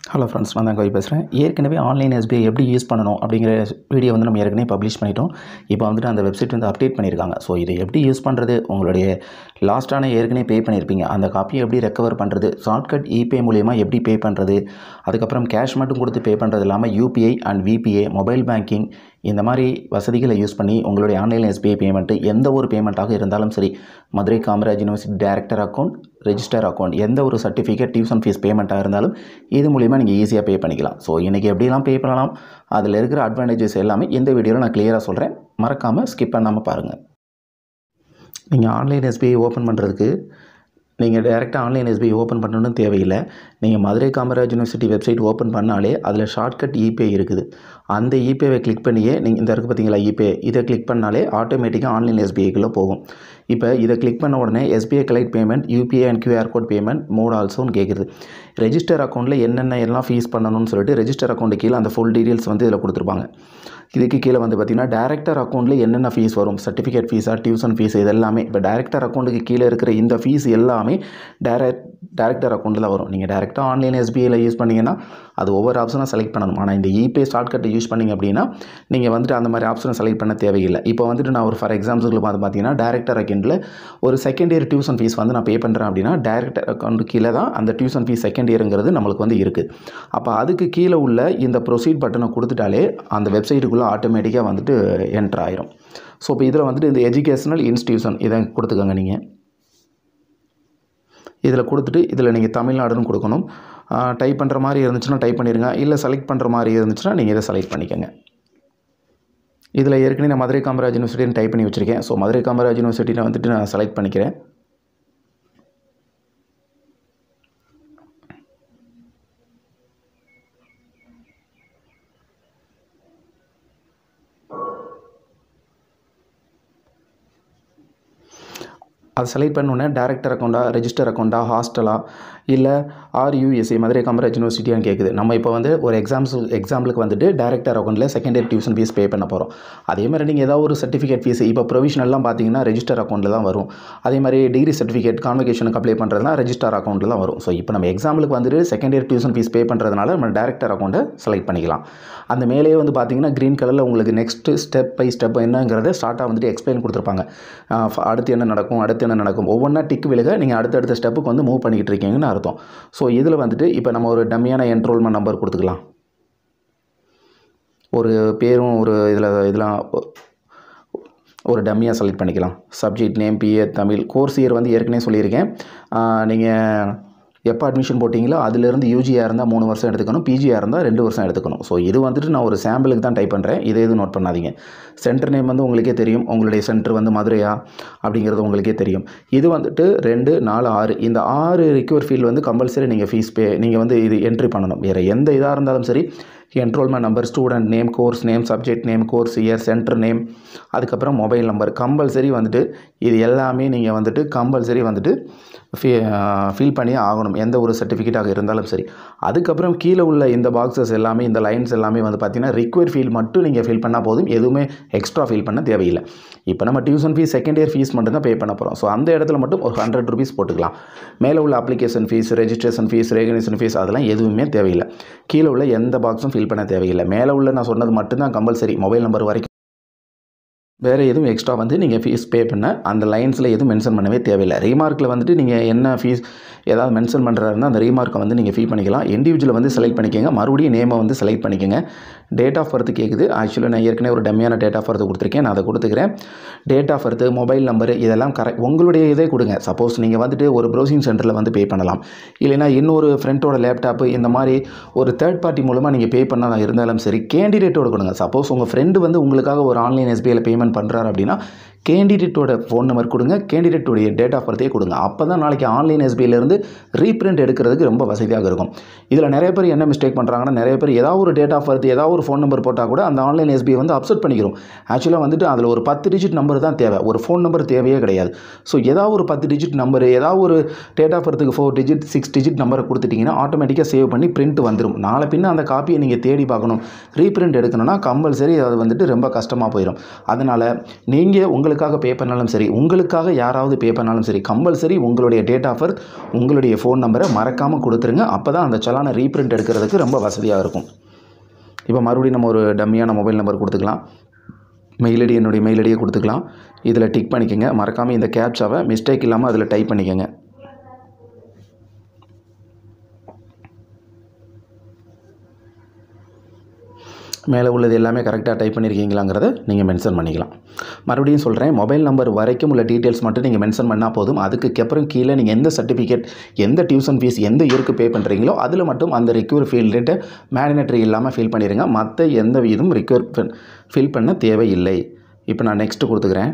hello friends நான் தான் கவி பேசுகிறேன் ஏற்கனவே ஆன்லைன் எஸ்பிஐ எப்படி யூஸ் பண்ணணும் அப்படிங்கிற வீடியோ வந்து நம்ம ஏற்கனவே பப்ளிஷ் பண்ணிட்டோம் இப்போ வந்துட்டு அந்த வெப்சைட் வந்து அப்டேட் பண்ணியிருக்காங்க ஸோ இதை எப்படி யூஸ் பண்ணுறது உங்களுடைய லாஸ்ட்டான ஏற்கனவே பே பண்ணியிருப்பீங்க அந்த காப்பியை எப்படி ரெக்கவர் பண்ணுறது ஷார்ட்கட் இபே மூலியமா எப்படி பே பண்ணுறது அதுக்கப்புறம் கேஷ் மட்டும் கொடுத்து பே பண்ணுறது இல்லாமல் UPI and VPA mobile banking இந்த மாதிரி வசதிகளை யூஸ் பண்ணி உங்களுடைய ஆன்லைன் எஸ்பிஐ பேமெண்ட்டு எந்த ஒரு பேமெண்ட்டாக இருந்தாலும் சரி Madurai Kamaraj university director account register account எந்த ஒரு சர்டிஃபிகேட் டியூஷன் ஃபீஸ் பேமெண்ட்டாக இருந்தாலும் இது மூலிமா நீங்கள் ஈஸியாக பே பண்ணிக்கலாம் ஸோ இன்றைக்கி எப்படிலாம் பே பண்ணலாம் அதில் இருக்கிற அட்வான்டேஜஸ் எல்லாமே இந்த வீடியோவில் நான் கிளியராக சொல்கிறேன் மறக்காமல் ஸ்கிப் பண்ணாமல் பாருங்கள் நீங்கள் ஆன்லைன் எஸ்பிஐ ஓப்பன் பண்ணுறதுக்கு நீங்கள் டேரெக்டாக ஆன்லைன் எஸ்பிஐ ஓப்பன் பண்ணணும்னு தேவையில்லை நீங்கள் Madurai Kamaraj university website open பண்ணாலே அதில் ஷார்ட்கட் இபே இருக்குது அந்த இபேவை கிளிக் பண்ணியே நீங்கள் இந்த இருக்குது பார்த்தீங்களா இபே இதை கிளிக் பண்ணாலே ஆட்டோமேட்டிக்காக ஆன்லைன் எஸ்பிஐக்குள்ளே போகும் இப்போ இதை கிளிக் பண்ண உடனே SBI collect payment UPI and QR code payment mode ஆல்சோன்னு கேட்குது ரெஜிஸ்டர் அக்கௌண்ட்டில் என்னென்ன எல்லாம் ஃபீஸ் பண்ணணும்னு சொல்லிட்டு ரெஜிஸ்டர் அக்கௌண்ட்டு கீழே அந்த ஃபுல் டீட்டெயில்ஸ் வந்து இதில் கொடுத்துருப்பாங்க இதுக்கு கீழே வந்து பார்த்திங்கன்னா டேரக்டர் அக்கௌண்ட்டில் என்னென்ன ஃபீஸ் வரும் சர்டிஃபிகேட் ஃபீஸா டியூஷன் ஃபீஸ் இது எல்லாமே இப்போ டேரக்டர் அக்கௌண்ட்டுக்கு கீழே இருக்கிற இந்த ஃபீஸ் எல்லாமே டேரக்ட் டேரக்டர் அக்கௌண்ட்டில் தான் வரும் நீங்கள் டேரெக்டாக ஆன்லைன் எஸ்பிஐயில் யூஸ் பண்ணிங்கன்னா அது ஒவ்வொரு ஆப்ஷனாக செலக்ட் பண்ணணும் ஆனால் இந்த இபே ஷார்ட்கட்டை யூஸ் பண்ணிங்க அப்படின்னா நீங்கள் வந்துட்டு அந்த மாதிரி ஆப்ஷனை செலக்ட் பண்ண தேவையில்லை இப்போ வந்துட்டு நான் ஒரு ஃபார் எக்ஸாம்பிளுக்கு பார்த்து பார்த்தீங்கன்னா டேரக்டர் அக்கௌண்ட்டில் ஒரு செகண்ட் இயர் டியூஷன் ஃபீஸ் வந்து நான் பே பண்ணுறேன் அப்படின்னா டேரக்டர் அக்கௌண்ட் கீழே தான் அந்த டியூஷன் ஃபீஸ் செகண்ட் இயருங்கிறது நம்மளுக்கு வந்து இருக்குது அப்போ அதுக்கு கீழே உள்ள இந்த ப்ரொசீட் பட்டனை கொடுத்துட்டாலே அந்த வெப்சைட்டுக்குள்ளே ஆட்டோமேட்டிக்காக வந்துட்டு என்ட்ரு ஆயிரும் ஸோ இப்போ இதில் வந்துட்டு இந்த எஜுகேஷனல் இன்ஸ்டியூஷன் இதை கொடுத்துக்கோங்க நீங்கள் இதில் கொடுத்துட்டு இதில் நீங்கள் தமிழ்நாடுன்னு கொடுக்கணும் டைப் பண்ணுற மாதிரி இருந்துச்சுன்னா டைப் பண்ணிடுங்க இல்லை செலக்ட் பண்ணுற மாதிரி இருந்துச்சுன்னா நீங்கள் இதை செலக்ட் பண்ணிக்கோங்க இதில் ஏற்கனவே நான் மதுரை காமராஜ் யூனிவர்சிட்டின்னு டைப் பண்ணி வச்சுருக்கேன் ஸோ மதுரை காமராஜ் யூனிவர்சிட்டியில் வந்துட்டு நான் செலக்ட் பண்ணிக்கிறேன் அதை செலக்ட் பண்ணோன்னே டேரக்டர் அக்கௌண்ட்டா ரெஜிஸ்டர் அக்கௌண்ட்டா ஹாஸ்டலா இல்லை ஆர்யூஎஸ்சி மதுரை காமராஜ் யூனிவர்சிட்டியான்னு கேட்குது நம்ம இப்போ வந்து ஒரு எக்ஸாம்ஸ் எக்ஸாம்பிளுக்கு வந்துட்டு டேரக்டர் அக்கௌண்ட்டில் second year tuition fees pay பண்ண போகிறோம் அதே மாதிரி நீங்கள் ஏதாவது ஒரு சர்டிஃபிகேட் ஃபீஸ் இப்போ ப்ரொவிஷனல்லாம் பார்த்தீங்கன்னா ரெஜிஸ்டர் அக்கௌண்ட்டில் தான் வரும் அதே மாதிரி டிகிரி சர்டிஃபிகேட் கான்வெகேஷனுக்கு அப்ளை பண்ணுறதுலாம் ரெஜிஸ்டர் அக்கௌண்ட்டில் தான் வரும் ஸோ இப்போ நம்ம எக்ஸாம்பிளுக்கு வந்துட்டு second year tuition fees pay பண்ணுறதுனால நம்ம டேரக்டர் அக்கௌண்ட்டை செலக்ட் பண்ணிக்கலாம் அந்த மேலேயே வந்து பார்த்தீங்கன்னா க்ரீன் கலரில் உங்களுக்கு நெக்ஸ்ட் ஸ்டெப் பை ஸ்டெப் என்னங்கிறத ஸ்டார்ட்டாக வந்துட்டு எக்ஸ்பிளைன் கொடுத்துருப்பாங்க அடுத்து என்ன நடக்கும் அடுத்து என்ன நடக்கும் ஒவ்வொன்றா டிக் விழுக நீங்கள் அடுத்தடுத்த ஸ்டெப்புக்கு வந்து மூவ் பண்ணிக்கிட்டு இருக்கீங்கன்னு அர்த்தம் ஸோ இதில் வந்துட்டு இப்போ நம்ம ஒரு டம்மியான என்ரோல்மெண்ட் நம்பர் கொடுத்துக்கலாம் ஒரு பேரும் ஒரு இதில் இதெல்லாம் ஒரு டம்மியாக செலக்ட் பண்ணிக்கலாம் subject name BA Tamil course year வந்து ஏற்கனவே சொல்லியிருக்கேன் நீங்கள் எப்போ அட்மிஷன் போட்டிங்களோ அதிலிருந்து யூஜியாக இருந்தால் மூணு வருஷம் எடுத்துக்கணும் பிஜியாக இருந்தால் ரெண்டு வருஷம் எடுத்துக்கணும் ஸோ இது வந்துட்டு நான் ஒரு சாம்பிளுக்கு தான் டைப் பண்ணுறேன் இதை எதுவும் நோட் பண்ணாதீங்க சென்டர் நேம் வந்து உங்களுக்கே தெரியும் உங்களுடைய சென்டர் வந்து மதுரையா அப்படிங்கிறது உங்களுக்கே தெரியும் இது வந்துட்டு ரெண்டு நாலு ஆறு இந்த ஆறு ரிக்யூர் ஃபீல்டு வந்து கம்பல்சரி நீங்கள் ஃபீஸ் பே நீங்கள் வந்து இது என்ட்ரி பண்ணணும் வேறு எந்த இதாக இருந்தாலும் சரி enrolment number student name course name subject name course year centre name அதுக்கப்புறம் மொபைல் நம்பர் கம்பல்சரி வந்துட்டு இது எல்லாமே நீங்கள் வந்துட்டு கம்பல்சரி வந்துட்டு ஃபீ ஃபில் பண்ணி ஆகணும் எந்த ஒரு சர்டிஃபிகேட்டாக இருந்தாலும் சரி அதுக்கப்புறம் கீழே உள்ள இந்த பாக்ஸஸ் எல்லாமே இந்த லைன்ஸ் எல்லாமே வந்து பார்த்திங்கன்னா ரிக்வயர் ஃபீல் மட்டும் நீங்கள் ஃபில் பண்ணால் போதும் எதுவுமே எக்ஸ்ட்ரா ஃபில் பண்ண தேவையில்லை இப்போ நம்ம tuition fees second year fees மட்டும் தான் பே பண்ண போகிறோம் ஸோ அந்த இடத்துல மட்டும் ஒரு ஹண்ட்ரட் ருபீஸ் போட்டுக்கலாம் மேலே உள்ள application fees registration fees recognition fees அதெல்லாம் எதுவுமே தேவையில்லை கீழே உள்ள எந்த பாக்ஸும் ஃபில் பண்ண தேவையில்லை மேலே உள்ள நான் சொன்னது மட்டும்தான் கம்பல்சரி மொபைல் நம்பர் வரைக்கும் வேறு எதுவும் எக்ஸ்ட்ரா வந்து நீங்கள் ஃபீஸ் பே பண்ண அந்த லைன்ஸில் எதுவும் மென்ஷன் பண்ணவே தேவையில்லை ரீமார்க்கில் வந்துட்டு நீங்கள் என்ன ஃபீஸ் ஏதாவது மென்ஷன் பண்ணுறாருன்னா அந்த ரீமார்க்கை வந்து நீங்கள் ஃபீல் பண்ணிக்கலாம் இண்டிவிஜுவலை வந்து செலக்ட் பண்ணிக்கோங்க மறுபடியும் நேமை வந்து செலக்ட் பண்ணிக்கோங்க டேட் ஆஃப் பர்த் கேட்குது ஆக்சுவலாக நான் ஏற்கனவே ஒரு டம்மியான டேட் ஆஃப் பர்த் கொடுத்துருக்கேன் நான் அதை கொடுத்துக்கிறேன் date of birth mobile number இதெல்லாம் கரெக்ட் உங்களுடைய இதே கொடுங்க சப்போஸ் நீங்கள் வந்துட்டு ஒரு ப்ரௌசிங் சென்டரில் வந்து பே பண்ணலாம் இல்லைனா இன்னொரு ஃப்ரெண்டோட லேப்டாப்பு இந்த மாதிரி ஒரு தேர்ட் பார்ட்டி மூலமாக நீங்கள் பே பண்ணலாம் இருந்தாலும் சரி கேண்டிடேட்டோட கொடுங்க சப்போஸ் உங்கள் ஃப்ரெண்டு வந்து உங்களுக்காக ஒரு ஆன்லைன் எஸ்பிஐயில் பேமெண்ட் பண்ணுறாரு அப்படின்னா கேண்டிடேட்டோட ஃபோன் நம்பர் கொடுங்க கேண்டிடேட்டுடைய டேட் ஆஃப் பர்த்தே கொடுங்க அப்போ தான் நாளைக்கு ஆன்லைன் எஸ்பிஐலேருந்து ரீப்ரிண்ட் எடுக்கிறதுக்கு ரொம்ப வசதியாக இருக்கும் இதில் நிறைய பேர் என்ன மிஸ்டேக் பண்ணுறாங்கன்னா நிறைய பேர் ஏதாவது ஒரு டேட் ஆஃப் பர்த் ஏதாவது ஒரு ஃபோன் நம்பர் போட்டால் கூட அந்த ஆன்லைன் எஸ்பிஐ வந்து அப்செட் பண்ணிக்கிறோம் ஆக்சுவலாக வந்துட்டு அதில் ஒரு பத்து டிஜிட் நம்பர் தான் தேவை ஒரு ஃபோன் நம்பர் தேவையே கிடையாது ஸோ ஏதாவது ஒரு பத்து டிஜிட் நம்பர் ஏதாவது ஒரு டேட் ஆஃப் பர்த்துக்கு ஃபோர் டிஜிட் சிக்ஸ் டிஜிட் நம்பரை கொடுத்துட்டிங்கன்னா ஆட்டோமேட்டிக்காக சேவ் பண்ணி பிரிண்ட் வந்துடும் நாளை பின்ன அந்த காப்பியை நீங்கள் தேடி பார்க்கணும் ரீப்ரிண்ட் எடுக்கணும்னா கம்பல்சரி அது வந்துட்டு ரொம்ப கஷ்டமாக போயிடும் அதனால் நீங்கள் உங்களுக்கு யாருக்காக பே பண்ணாலும் சரி உங்களுக்காக யாராவது பே பண்ணாலும் சரி கம்பல்சரி உங்களுடைய டேட் ஆஃப் பர்த் உங்களுடைய ஃபோன் நம்பரை மறக்காமல் கொடுத்துருங்க அப்போ தான் அந்த சலானை ரீப்ரிண்ட் எடுக்கிறதுக்கு ரொம்ப வசதியாக இருக்கும் இப்போ மறுபடியும் நம்ம ஒரு டம்மியான மொபைல் நம்பர் கொடுத்துக்கலாம் மெயில் ஐடி என்னுடைய மெயில் ஐடியை கொடுத்துக்கலாம் இதில் டிக் பண்ணிக்கோங்க மறக்காமல் இந்த கேப்சாவை மிஸ்டேக் இல்லாமல் அதில் டைப் பண்ணிக்கோங்க மேலே உள்ளது எல்லாமே கரெக்டாக டைப் பண்ணியிருக்கீங்களாங்கிறத நீங்கள் மென்ஷன் பண்ணிக்கலாம் மறுபடியும் சொல்கிறேன் மொபைல் நம்பர் வரைக்கும் உள்ள டீட்டெயில்ஸ் மட்டும் நீங்கள் மென்ஷன் பண்ணால் போதும் அதுக்கப்புறம் கீழே நீங்கள் எந்த சர்டிஃபிகேட் எந்த டியூஷன் ஃபீஸ் எந்த இயருக்கு பே பண்ணுறீங்களோ அதில் மட்டும் அந்த ரிக்யூர் ஃபீல்டு மேண்டினேட்டரி இல்லாமல் ஃபில் பண்ணிடுங்க மற்ற எந்த இதுவும் ரிக்யூர் ஃபில் பண்ண தேவையில்லை இப்போ நான் நெக்ஸ்ட்டு கொடுத்துக்கிறேன்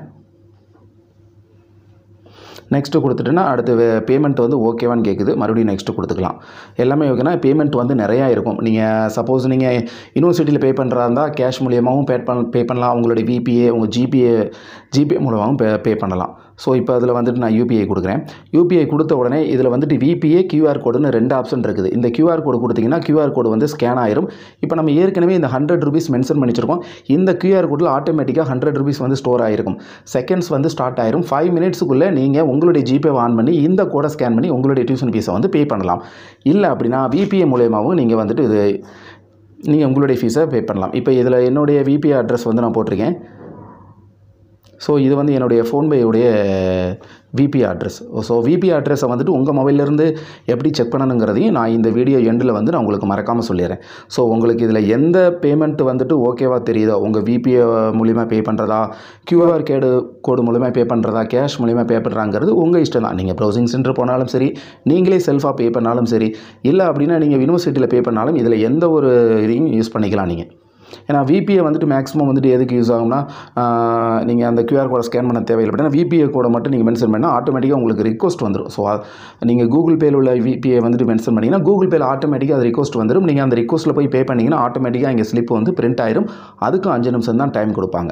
நெக்ஸ்ட்டு கொடுத்துட்டுனா அடுத்து பேமெண்ட் வந்து ஓகேவான்னு கேட்குது மறுபடியும் நெக்ஸ்ட்டு கொடுத்துக்கலாம் எல்லாமே ஓகேனா பேமெண்ட் வந்து நிறையா இருக்கும் நீங்கள் சப்போஸ் நீங்கள் யூனிவர்சிட்டியில் பே பண்ணுறதா இருந்தால் கேஷ் மூலியமாகவும் பே பண்ண பே பண்ணலாம் உங்களுடைய விபிஏ உங்கள் ஜிபிஏ ஜிபே மூலமாகவும் பே பே பண்ணலாம் ஸோ இப்போ அதில் வந்துட்டு நான் யூபிஐ கொடுக்குறேன் யூபிஐ கொடுத்த உடனே இதில் வந்துட்டு விபிஏ கியூஆர் கோடுன்னு ரெண்டு ஆப்ஷன் இருக்குது இந்த கியூஆர் கோடு கொடுத்தீங்கன்னா கியூஆர் கோடு வந்து ஸ்கேன் ஆயிரும் இப்போ நம்ம ஏற்கனவே இந்த ஹண்ட்ரட் ருபீஸ் மென்ஷன் பண்ணிச்சிருக்கோம் இந்த கியூஆர் கோடில் ஆட்டோமேட்டிக்காக ஹண்ட்ரட் ருபீஸ் வந்து ஸ்டோர் ஆகிருக்கும் செகண்ட்ஸ் வந்து ஸ்டார்ட் ஆயிரும் ஃபைவ் மினிட்ஸுக்குள்ளே நீங்கள் உங்களுடைய ஜிபே ஆன் பண்ணி இந்த கோடை ஸ்கேன் பண்ணி உங்களுடைய டியூஷன் ஃபீஸை வந்து பே பண்ணலாம் இல்லை அப்படின்னா விபிஏ மூலயமாவும் நீங்கள் வந்துட்டு இது நீங்கள் உங்களுடைய ஃபீஸை பே பண்ணலாம் இப்போ இதில் என்னுடைய விபிஏ அட்ரஸ் வந்து நான் போட்டிருக்கேன் ஸோ இது வந்து என்னுடைய ஃபோன்பேயுடைய விபி அட்ரஸ் ஸோ விபி அட்ரஸை வந்துட்டு உங்கள் மொபைல்லேருந்து எப்படி செக் பண்ணணுங்கிறதையும் நான் இந்த வீடியோ எண்டில் வந்து நான் உங்களுக்கு மறக்காமல் சொல்லிடுறேன் ஸோ உங்களுக்கு இதில் எந்த பேமெண்ட் வந்துட்டு ஓகேவா தெரியுதோ உங்கள் விபிஏ மூலிமா பே பண்ணுறதா கியூஆர் கேடு கோடு மூலிமா பே பண்ணுறதா கேஷ் மூலிமா பே பண்ணுறாங்கிறது உங்கள் இஷ்டம் தான் நீங்கள் ப்ரௌசிங் சென்டர் போனாலும் சரி நீங்களே செல்ஃபாக பே பண்ணாலும் சரி இல்லை அப்படின்னா நீங்கள் யூனிவர்சிட்டியில் பே பண்ணாலும் இதில் எந்த ஒரு இதையும் யூஸ் பண்ணிக்கலாம் நீங்கள் ஏன்னா விபிஐ வந்துட்டு மேக்ஸிமம் வந்துட்டு எதுக்கு யூஸ் ஆகும்னா நீங்கள் அந்த கியூஆர் கோடை ஸ்கேன் பண்ண தேவையில்லை அப்படின்னா விபிஐ கோடை மட்டும் நீங்கள் மென்ஷன் பண்ணால் ஆட்டோமேட்டிக்காக உங்களுக்கு ரிக்வஸ்ட் வந்துடும் ஸோ நீங்கள் கூகுள் பேயில் உள்ள விபிஐ வந்துட்டு மென்ஷன் பண்ணிங்கன்னா கூகுள் பேயில் ஆட்டோமேட்டிக்காக அது ரிக்வஸ்ட் வந்துடும் நீங்கள் அந்த ரிக்வஸ்ட்டில் போய் பே பண்ணிங்கன்னா ஆட்டோமேட்டிக்காக இங்கே ஸ்லிப் வந்து பிரிண்ட் ஆயிரும் அதுக்கும் அஞ்சு நிமிஷம் தான் டைம் கொடுப்பாங்க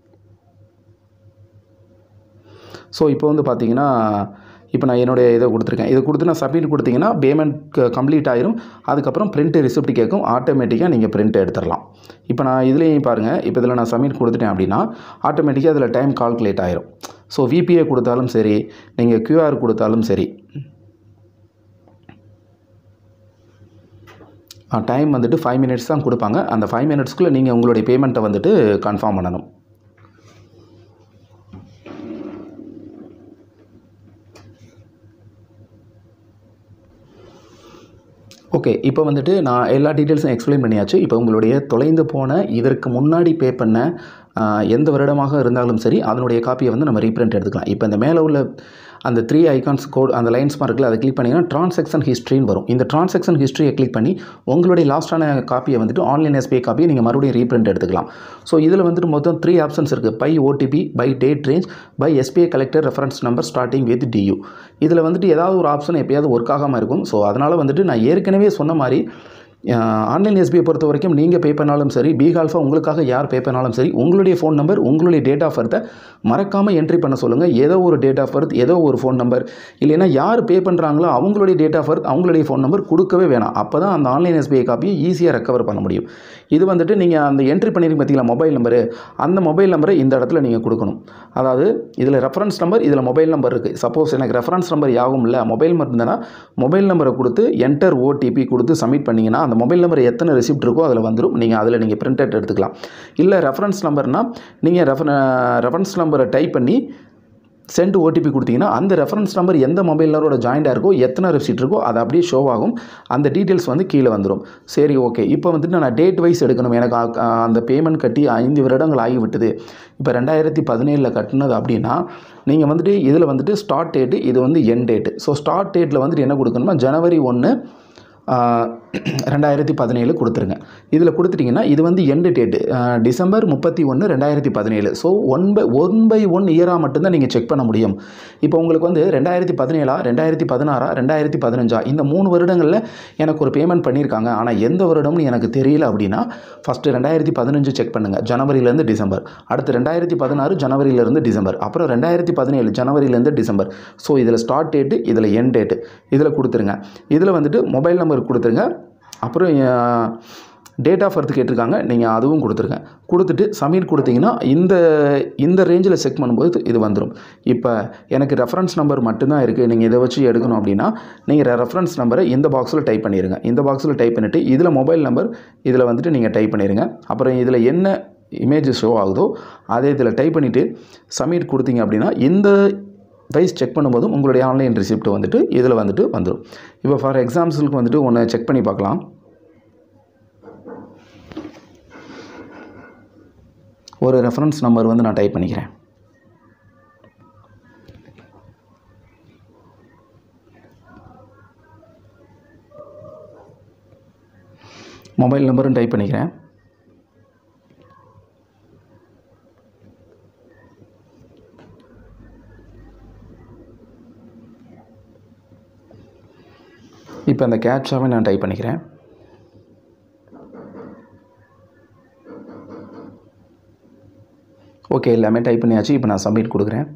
ஸோ இப்போ வந்து பார்த்தீங்கன்னா இப்போ நான் என்னுடைய இதை கொடுத்துருக்கேன் இதை கொடுத்து நான் சப்மிட் கொடுத்தீங்கன்னா பேமெண்ட் கம்ப்ளீட் ஆயிரும் அதுக்கப்புறம் பிரிண்ட் ரிசிப்ட் கேட்கும் ஆட்டோமேட்டிக்காக நீங்கள் பிரிண்ட் எடுத்துடலாம் இப்போ நான் இதுலேயும் பாருங்கள் இப்போ இதில் நான் சப்மிட் கொடுத்துட்டேன் அப்படின்னா ஆட்டோமேட்டிக்காக அதில் டைம் கால்குலேட் ஆயிரும் ஸோ விபிஏ கொடுத்தாலும் சரி நீங்கள் கியூஆர் கொடுத்தாலும் சரி டைம் வந்துட்டு ஃபைவ் மினிட்ஸ் தான் கொடுப்பாங்க அந்த ஃபைவ் மினிட்ஸ்க்குள்ளே நீங்கள் உங்களுடைய பேமெண்ட்டை வந்துட்டு கன்ஃபார்ம் பண்ணணும் ஓகே இப்போ வந்துட்டு நான் எல்லா டீட்டெயில்ஸும் எக்ஸ்பிளைன் பண்ணியாச்சு இப்போ உங்களுடைய தொலைந்து போன இதற்கு முன்னாடி பே பண்ண ஆஹ், எந்த வருடமாக இருந்தாலும் சரி அதனுடைய காப்பியை வந்து நம்ம ரீப்ரிண்ட் எடுத்துக்கலாம் இப்போ இந்த மேலே உள்ள அந்த த்ரீ ஐகான்ஸ் கோட் அந்த லைன்ஸ் மார்க்கில் அதை கிளிக் பண்ணிங்கன்னா ட்ரான்சாக்ஷன் ஹிஸ்ட்ரின்னு வரும் இந்த ட்ரான்சாக்ஷன் ஹிஸ்ட்ரியை கிளிக் பண்ணி உங்களுடைய லாஸ்ட்டான காப்பியை வந்துட்டு ஆன்லைன் எஸ்பிஐ காப்பியை நீங்கள் மறுபடியும் ரீப்ரிண்ட் எடுத்துக்கலாம் ஸோ இதில் வந்துட்டு மொத்தம் த்ரீ ஆப்ஷன்ஸ் இருக்குது by OTP by date range by SBI collector reference number starting with DU இதில் வந்துட்டு ஏதாவது ஒரு ஆப்ஷன் எப்பயாவது ஒர்க் ஆகாமல் இருக்கும் ஸோ அதனால் வந்துட்டு நான் ஏற்கனவே சொன்ன மாதிரி ஆன்லைன் எஸ்பிஐ பொறுத்த வரைக்கும் நீங்கள் பே பண்ணாலும் சரி பிகால்ஃபா உங்களுக்காக யார் பே பண்ணாலும் சரி உங்களுடைய ஃபோன் நம்பர் உங்களுடைய டேட் ஆஃப் பர்த்தை மறக்காமல் என்ட்ரி பண்ண சொல்லுங்கள் ஏதோ ஒரு டேட் ஆஃப் பர்த் ஏதோ ஒரு ஃபோன் நம்பர் இல்லைன்னா யார் பே பண்ணுறாங்களோ அவங்களுடைய டேட் ஆஃப் பர்த் அவங்களுடைய ஃபோன் நம்பர் கொடுக்கவே வேணாம் அப்போ தான் அந்த ஆன்லைன் எஸ்பிஐ காப்பியை ஈஸியாக ரெக்கவர் பண்ண முடியும் இது வந்துட்டு நீங்கள் அந்த என்ட்ரி பண்ணிருக்க பார்த்தீங்களா மொபைல் நம்பரு அந்த மொபைல் நம்பரை இந்த இடத்துல நீங்கள் கொடுக்கணும் அதாவது இதில் ரெஃபரன்ஸ் நம்பர் இதில் மொபைல் நம்பர் இருக்குது சப்போஸ் எனக்கு ரெஃபரன்ஸ் நம்பர் யாவும் இல்லை மொபைல் நம்பர் இருந்ததுன்னா மொபைல் நம்பரை கொடுத்து என்டர் ஓடிபி கொடுத்து சப்மிட் பண்ணிங்கன்னா அந்த மொபைல் நம்பர் எத்தனை ரெசிப்ட் இருக்கோ அதில் வந்துடும் நீங்கள் அதில் நீங்கள் பிரிண்ட் அவுட் எடுத்துக்கலாம் இல்லை ரெஃபரன்ஸ் நம்பர்னால் நீங்கள் ரெஃப ரெஃபரன்ஸ் நம்பரை டைப் பண்ணி சென்ட் ஓடிபி கொடுத்தீங்கன்னா அந்த ரெஃபரன்ஸ் நம்பர் எந்த மொபைல் நம்பரோட ஜாயிண்டாக இருக்கோ எத்தனை ரெசிப்ட் இருக்கோ அது அப்படியே ஷோ ஆகும் அந்த டீட்டெயில்ஸ் வந்து கீழே வந்துடும் சரி ஓகே இப்போ வந்துட்டு நான் டேட் வைஸ் எடுக்கணும் எனக்கு அ- அ- அந்த பேமெண்ட் கட்டி ஐந்து வருடங்கள் ஆகிவிட்டது இப்போ ரெண்டாயிரத்தி பதினேழில் கட்டினது அப்படின்னா நீங்கள் வந்துட்டு இதில் வந்துட்டு ஸ்டார்ட் டேட்டு இது வந்து என் டேட்டு ஸோ ஸ்டார்ட் டேட்டில் வந்துட்டு என்ன கொடுக்கணுமா ஜனவரி ஒன்று ரெண்டாயிரத்தி பதினேழு கொடுத்துருங்க இதில் கொடுத்துட்டிங்கன்னா இது வந்து எண்டு டேட்டு டிசம்பர் முப்பத்தி ஒன்று ரெண்டாயிரத்தி பதினேழு so one by one by one இயராக மட்டும்தான் நீங்கள் செக் பண்ண முடியும் இப்போ உங்களுக்கு வந்து ரெண்டாயிரத்தி பதினேழா ரெண்டாயிரத்தி பதினாறா ரெண்டாயிரத்தி பதினஞ்சா இந்த மூணு வருடங்களில் எனக்கு ஒரு பேமெண்ட் பண்ணியிருக்காங்க ஆனால் எந்த வருடம்னு எனக்கு தெரியல அப்படின்னா ஃபஸ்ட்டு ரெண்டாயிரத்தி பதினஞ்சு செக் பண்ணுங்கள் ஜனவரியிலேருந்து டிசம்பர் அடுத்து ரெண்டாயிரத்தி பதினாறு ஜனவரியிலேருந்து டிசம்பர் அப்புறம் ரெண்டாயிரத்தி பதினேழு ஜனவரியிலேருந்து டிசம்பர் ஸோ இதில் ஸ்டார்ட் டேட்டு இதில் என் டேட்டு இதில் கொடுத்துருங்க இதில் வந்துட்டு மொபைல் நம்பர் கொடுத்துருங்க அப்புறம் டேட் ஆஃப் பர்த் கேட்டிருக்காங்க நீங்கள் அதுவும் கொடுத்துருங்க கொடுத்துட்டு சப்மிட் கொடுத்தீங்கன்னா இந்த இந்த ரேஞ்சில் செக் பண்ணும்போது இது வந்துடும் இப்போ எனக்கு ரெஃபரன்ஸ் நம்பர் மட்டும்தான் இருக்குது நீங்கள் இதை வச்சு எடுக்கணும் அப்படின்னா நீங்கள் ரெஃபரன்ஸ் நம்பரை இந்த பாக்ஸில் டைப் பண்ணிடுங்க இந்த பாக்ஸில் டைப் பண்ணிவிட்டு இதில் மொபைல் நம்பர் இதில் வந்துட்டு நீங்கள் டைப் பண்ணிடுங்க அப்புறம் இதில் என்ன இமேஜ் ஷோ ஆகுதோ அதே இதில் டைப் பண்ணிவிட்டு சப்மிட் கொடுத்தீங்க அப்படின்னா இந்த வைஸ் செக் பண்ணும்போதும் உங்களுடைய ஆன்லைன் ரிசிப்ட் வந்துட்டு இதில் வந்துட்டு வந்துடும் இப்போ ஃபார் எக்ஸாம்பிள்ஸ்க்கு வந்துட்டு ஒன்று செக் பண்ணி பார்க்கலாம் ஒரு ரெஃபரன்ஸ் நம்பர் வந்து நான் டைப் பண்ணிக்கிறேன் மொபைல் நம்பரும் டைப் பண்ணிக்கிறேன் இப்போ அந்த கேப்சாவை நான் டைப் பண்ணிக்கிறேன் ஓகே எல்லாமே டைப் பண்ணியாச்சு இப்போ நான் சப்மிட் கொடுக்குறேன்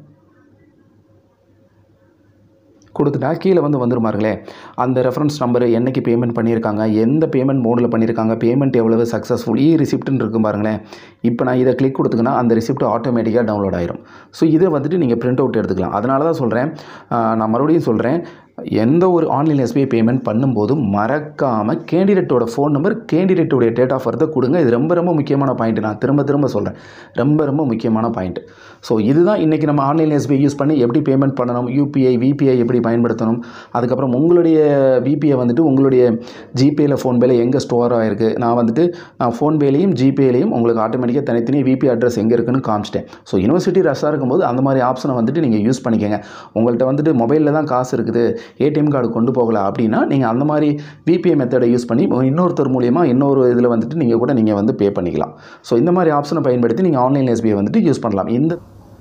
கொடுத்துட்டா கீழே வந்து வந்துருமாருங்களே அந்த ரெஃபரன்ஸ் நம்பர் என்னைக்கு பேமெண்ட் பண்ணியிருக்காங்க எந்த பேமெண்ட் மோடில் பண்ணியிருக்காங்க பேமெண்ட் எவ்வளவு சக்ஸஸ்ஃபுல் இ ரிசிப்ட்னு இருக்கும் பாருங்களேன் இப்போ நான் இதை கிளிக் கொடுத்துங்கன்னா அந்த ரிசிப்ட் ஆட்டோமேட்டிக்காக டவுன்லோட் ஆயிரும் ஸோ இதை வந்துட்டு நீங்கள் பிரிண்ட் அவுட் எடுத்துக்கலாம் அதனால தான் சொல்கிறேன் நான் மறுபடியும் சொல்கிறேன் எந்த ஒரு ஆன்லைன் எஸ்பிஐ பேமெண்ட் பண்ணும்போது மறக்காமல் கேண்டிடேட்டோட ஃபோன் நம்பர் கேண்டிடேட்டோடைய டேட் ஆஃப் பர்த்தை கொடுங்க இது ரொம்ப ரொம்ப முக்கியமான பாயிண்ட் நான் திரும்ப திரும்ப சொல்கிறேன் ரொம்ப ரொம்ப முக்கியமான பாயிண்ட் ஸோ இதுதான் இன்றைக்கி நம்ம ஆன்லைன் எஸ்பிஐ யூஸ் பண்ணி எப்படி பேமெண்ட் பண்ணணும் யூபிஐ விபிஐ எப்படி பயன்படுத்தணும் அதுக்கப்புறம் உங்களுடைய விபிஐ வந்துட்டு உங்களுடைய ஜிபேயில் ஃபோன்பேல எங்கே ஸ்டோர் ஆகிருக்கு நான் வந்துட்டு நான் ஃபோன்பேலையும் ஜிபேலையும் உங்களுக்கு ஆட்டோமேட்டிக்காக தனித்தனி விபி அட்ரஸ் எங்கே இருக்குன்னு காமிச்சிட்டேன் ஸோ யூனிவர்சிட்டி ரஷ்ஷாக இருக்கும்போது அந்த மாதிரி ஆப்ஷனை வந்துட்டு நீங்கள் யூஸ் பண்ணிக்கோங்க உங்கள்கிட்ட வந்துட்டு மொபைலில் தான் காசு இருக்குது ஏடிஎம் கார்டு கொண்டு போகல அப்படின்னா நீங்கள் அந்த மாதிரி விபிஐ மெத்தடை யூஸ் பண்ணி இன்னொருத்தர் மூலியமாக இன்னொரு இதில் வந்துட்டு நீங்கள் கூட நீங்கள் வந்து பே பண்ணிக்கலாம் ஸோ இந்த மாதிரி ஆப்ஷனை பயன்படுத்தி நீங்கள் ஆன்லைன் எஸ்பிஐ வந்துட்டு யூஸ் பண்ணலாம் இந்த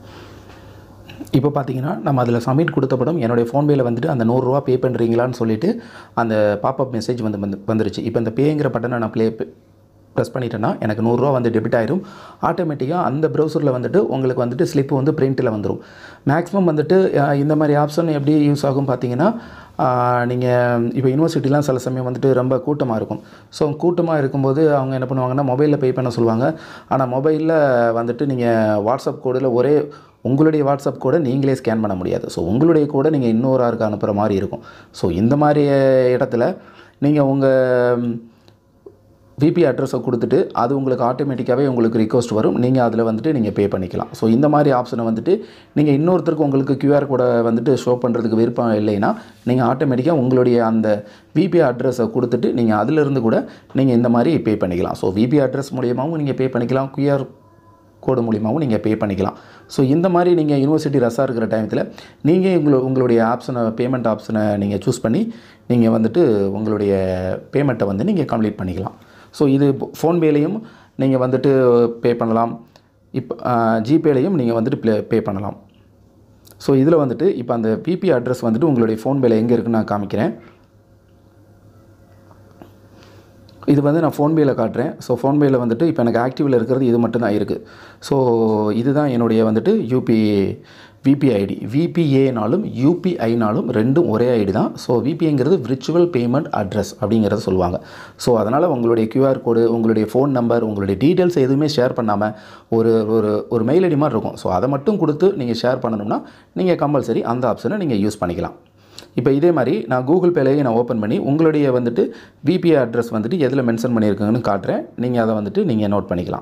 இப்போ பார்த்தீங்கன்னா நம்ம அதில் சப்மிட் கொடுத்த படம் என்னுடைய ஃபோன்பேயில் வந்துட்டு அந்த நூறுரூவா பே பண்ணுறீங்களான்னு சொல்லிட்டு அந்த பாப்அப் மெசேஜ் வந்து வந்து வந்துருச்சு இப்போ இந்த பேங்கிற பட்டனை நான் ப்ளே ப்ரெஸ் பண்ணிட்டேன்னா எனக்கு நூறுரூவா வந்து டெபிட் ஆயிரும் ஆட்டோமேட்டிக்காக அந்த ப்ரௌசரில் வந்துட்டு உங்களுக்கு வந்துட்டு ஸ்லிப்பு வந்து பிரிண்ட்டில் வந்துடும் மேக்ஸிமம் வந்துட்டு அஹ், இந்த மாதிரி ஆப்ஷன் எப்படி யூஸ் ஆகும் பார்த்தீங்கன்னா நீங்கள் இப்போ யூனிவர்சிட்டிலாம் சில சமயம் வந்துட்டு ரொம்ப கூட்டமாக இருக்கும் ஸோ கூட்டமாக இருக்கும்போது அவங்க என்ன பண்ணுவாங்கன்னா மொபைலில் பே பண்ண சொல்லுவாங்க ஆனால் மொபைலில் வந்துட்டு நீங்கள் வாட்ஸ்அப் கோடில் ஒரே உங்களுடைய வாட்ஸ்அப் கூட நீங்களே ஸ்கேன் பண்ண முடியாது ஸோ உங்களுடைய கூட நீங்கள் இன்னொரு ஆருக்கு அனுப்புகிற மாதிரி இருக்கும் ஸோ இந்த மாதிரி இடத்துல நீங்கள் உங்கள் விபி அட்ரஸை கொடுத்துட்டு அது உங்களுக்கு ஆட்டோமேட்டிக்காகவே உங்களுக்கு ரிக்வஸ்ட் வரும் நீங்கள் அதில் வந்துட்டு நீங்கள் பே பண்ணிக்கலாம் ஸோ இந்த மாதிரி ஆப்ஷனை வந்துட்டு நீங்கள் இன்னொருத்தருக்கு உங்களுக்கு QR கோடை வந்துட்டு ஷோ பண்ணுறதுக்கு விருப்பம் இல்லைன்னா நீங்கள் ஆட்டோமேட்டிக்காக உங்களுடைய அந்த விபி அட்ரஸை கொடுத்துட்டு நீங்கள் அதிலிருந்து கூட நீங்கள் இந்த மாதிரி பே பண்ணிக்கலாம் ஸோ விபி அட்ரஸ் மூலியமாகவும் நீங்கள் பே பண்ணிக்கலாம் QR கோடு மூலியமாகவும் நீங்கள் பே பண்ணிக்கலாம் ஸோ இந்த மாதிரி நீங்கள் யூனிவர்சிட்டி ரஷ்ஷாக இருக்கிற டைமத்தில் நீங்கள் உங்களு உங்களுடைய ஆப்ஷனை பேமெண்ட் ஆப்ஷனை நீங்கள் சூஸ் பண்ணி நீங்கள் வந்துட்டு உங்களுடைய பேமெண்ட்டை வந்து நீங்கள் கம்ப்ளீட் பண்ணிக்கலாம் ஸோ இது ஃபோன்பேலையும் நீங்கள் வந்துட்டு பே பண்ணலாம் இப்போ ஜிபேலையும் நீங்கள் வந்துட்டு ப்ளே பே பண்ணலாம் ஸோ இதில் வந்துட்டு இப்போ அந்த பிபி அட்ரஸ் வந்துட்டு உங்களுடைய ஃபோன்பேல எங்கே இருக்குன்னு நான் காமிக்கிறேன் இது வந்து நான் ஃபோன்பேயில் காட்டுறேன் ஸோ ஃபோன்பேயில் வந்துட்டு இப்போ எனக்கு ஆக்டிவில் இருக்கிறது இது மட்டும்தான் இருக்குது ஸோ இதுதான் என்னுடைய வந்துட்டு யூபி விபிஐ ஐடி விபிஏனாலும் யூபிஐனாலும் ரெண்டும் ஒரே ஐடி தான் ஸோ விபிஐங்கிறது விர்ச்சுவல் பேமெண்ட் அட்ரஸ் அப்படிங்கிறத சொல்லுவாங்க ஸோ அதனால் உங்களுடைய கியூஆர் கோடு உங்களுடைய ஃபோன் நம்பர் உங்களுடைய டீட்டெயில்ஸ் எதுவுமே ஷேர் பண்ணாமல் ஒரு ஒரு ஒரு மெயில் ஐடி மாதிரி இருக்கும் ஸோ அதை மட்டும் கொடுத்து நீங்கள் ஷேர் பண்ணணும்னா நீங்கள் கம்பல்சரி அந்த ஆப்ஷனை நீங்கள் யூஸ் பண்ணிக்கலாம் இப்போ இதே மாதிரி நான் கூகுள் பேலையும் நான் ஓப்பன் பண்ணி உங்களுடைய வந்துட்டு விபிஐ அட்ரஸ் வந்துட்டு எதில் மென்ஷன் பண்ணியிருக்குங்கன்னு காட்டுறேன் நீங்கள் அதை வந்துட்டு நீங்கள் நோட் பண்ணிக்கலாம்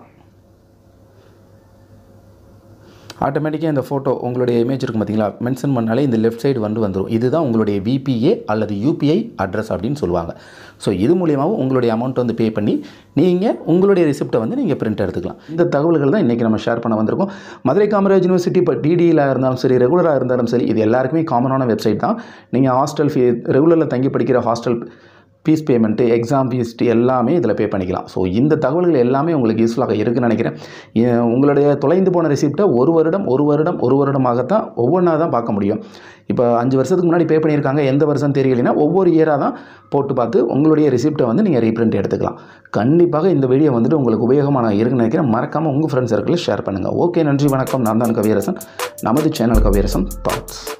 ஆட்டோமேட்டிக்காக இந்த ஃபோட்டோ உங்களுடைய இமேஜ் இருக்கும் பார்த்தீங்களா மென்ஷன் பண்ணாலே இந்த லெஃப்ட் சைடு வந்து வந்துடும் இதுதான் உங்களுடைய விபிஏ அல்லது யூபிஐ அட்ரஸ் அப்படின்னு சொல்லுவாங்க ஸோ இது மூலியமாகவும் உங்களுடைய அமௌண்ட் வந்து பே பண்ணி நீங்கள் உங்களுடைய ரிசிப்ட்டை வந்து நீங்கள் பிரிண்ட் எடுத்துக்கலாம் இந்த தகவல்கள் தான் இன்றைக்கி நம்ம ஷேர் பண்ண வந்திருக்கோம் மதுரை காமராஜ் யூனிவர்சிட்டி இப்போ டிடியில் இருந்தாலும் சரி ரெகுலராக இருந்தாலும் சரி இது எல்லாருக்குமே காமனான வெப்சைட் தான் நீங்கள் ஹாஸ்டல் ஃபீ ரெகுலரில் தங்கி படிக்கிற hostel fees payment exam fees எல்லாமே இதில் பே பண்ணிக்கலாம் ஸோ இந்த தகவல்கள் எல்லாமே உங்களுக்கு யூஸ்ஃபுல்லாக இருக்குன்னு நினைக்கிறேன் ஏ- உங்களுடைய தொலைந்து போன ரிசிப்ட்டை ஒரு வருடம் ஒரு வருடம் ஒரு வருடமாகத்தான் ஒவ்வொன்றா தான் பார்க்க முடியும் இப்போ அஞ்சு வருஷத்துக்கு முன்னாடி பே பண்ணியிருக்காங்க எந்த வருஷம் தெரியலைன்னா ஒவ்வொரு இயராக தான் போட்டு பார்த்து உங்களுடைய ரிசிப்ட்டை வந்து நீங்கள் ரீப்ரிண்ட் எடுத்துக்கலாம் கண்டிப்பாக இந்த வீடியோ வந்துட்டு உங்களுக்கு உபயோகமான இருக்குன்னு நினைக்கிறேன் மறக்காமல் உங்கள் ஃப்ரெண்ட்ஸ் சர்க்கிளில் ஷேர் பண்ணுங்கள் ஓகே நன்றி வணக்கம் நான் தான் கவியரசன் நமது சேனல் கவியரசன் தாட்ஸ்